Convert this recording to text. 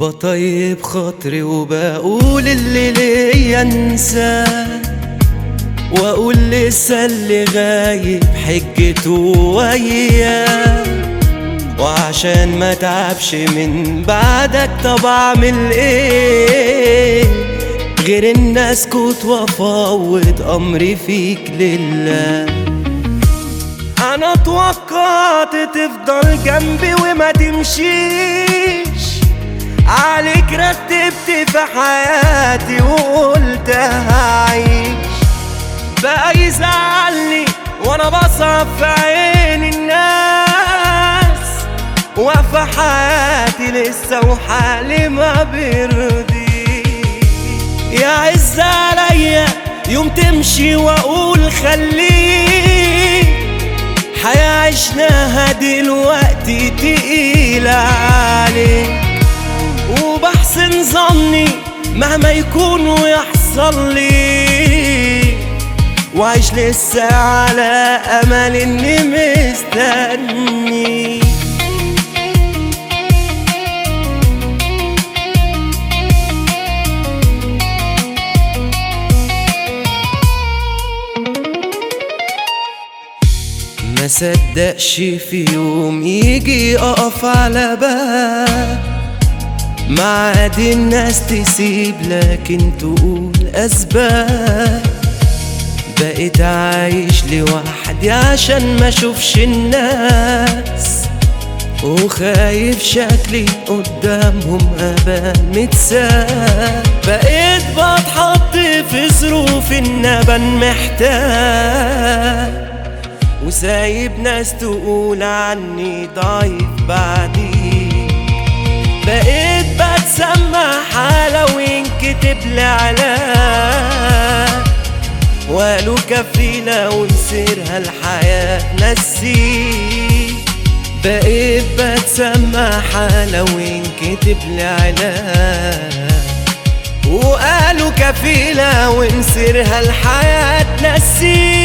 بطيب خاطري وبقول اللي ليا انساه واقول لسه اللي غايب حجته وياه وعشان ما تعبش من بعدك طب اعمل ايه غير ان اسكت وافوض امري فيك لله انا توقعت تفضل جنبي وما تمشيش عليك رتبت في حياتي وقلت هعيش بقى يزعلني وانا بصعب في عين الناس واقفة حياتي لسه وحالي ما بيرضي يا عز عليا يوم تمشي واقول خليك حياة عشناها دلوقتي تقيلة عليك وبحسن ظني مهما يكون ويحصل لي وعيش لسه على امل اني مستني ما صدقش في يوم يجي اقف على باب معاد الناس تسيب لكن تقول اسباب بقيت عايش لوحدي عشان ما اشوفش الناس وخايف شكلي قدامهم ابقى متساب بقيت بتحط في ظروف ان ابان محتاج وسايب ناس تقول عني ضعيف بعديك بقيت بتسمى حالة وينكتب لي علام وقالوا كفيلة ونسيرها الحياة نسيك بقيت بتسمى حالة وينكتب لي علام وقالوا كفيلة ونسيرها الحياة نسيك